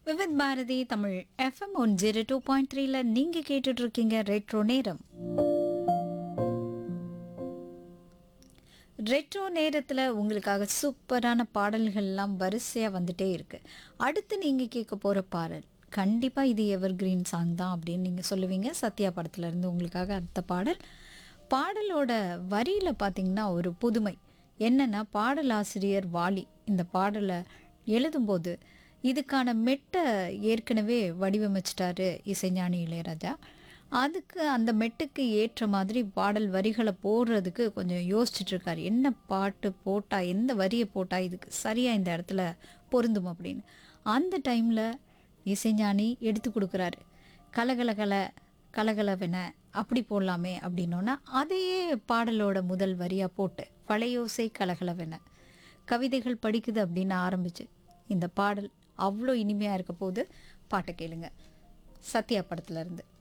Vividh Bharati Tamil FM one zero two point த்ரீல நீங்க கேட்டுட்டு இருக்கீங்க ரெட்ரோ நேரம் ரெட்ரோ நேரத்தில் உங்களுக்காக சூப்பரான பாடல்கள்லாம் வரிசையாக வந்துட்டே இருக்கு அடுத்து நீங்கள் கேட்க போகிற பாடல் கண்டிப்பாக இது எவர் கிரீன் சாங் தான் அப்படின்னு நீங்கள் சொல்லுவீங்க சத்யா படத்துல இருந்து உங்களுக்காக அடுத்த பாடல் பாடலோட வரியில் பார்த்தீங்கன்னா ஒரு புதுமை என்னன்னா பாடலாசிரியர் வாலி இந்த பாடலை எழுதும்போது இதுக்கான மெட்டை ஏற்கனவே வடிவமைச்சிட்டாரு இசைஞானி இளையராஜா அதுக்கு அந்த மெட்டுக்கு ஏற்ற மாதிரி பாடல் வரிகளை போடுறதுக்கு கொஞ்சம் யோசிச்சுட்டு இருக்காரு என்ன பாட்டு போட்டா எந்த வரியை போட்டா இதுக்கு சரியா இந்த இடத்துல பொருந்தும் அப்படின்னு அந்த டைம்ல இசைஞானி எடுத்து கொடுக்குறாரு கலகலகல கலகலவென அப்படி போடலாமே அப்படின்னோன்னா அதையே பாடலோட முதல் வரியா போட்டு பழையோசை கலகலவென கவிதைகள் படிக்குது அப்படின்னு ஆரம்பிச்சு இந்த பாடல் அவ்வளோ இனிமையாக இருக்க போது பாட்டை கேளுங்க சத்யா படத்துல இருந்து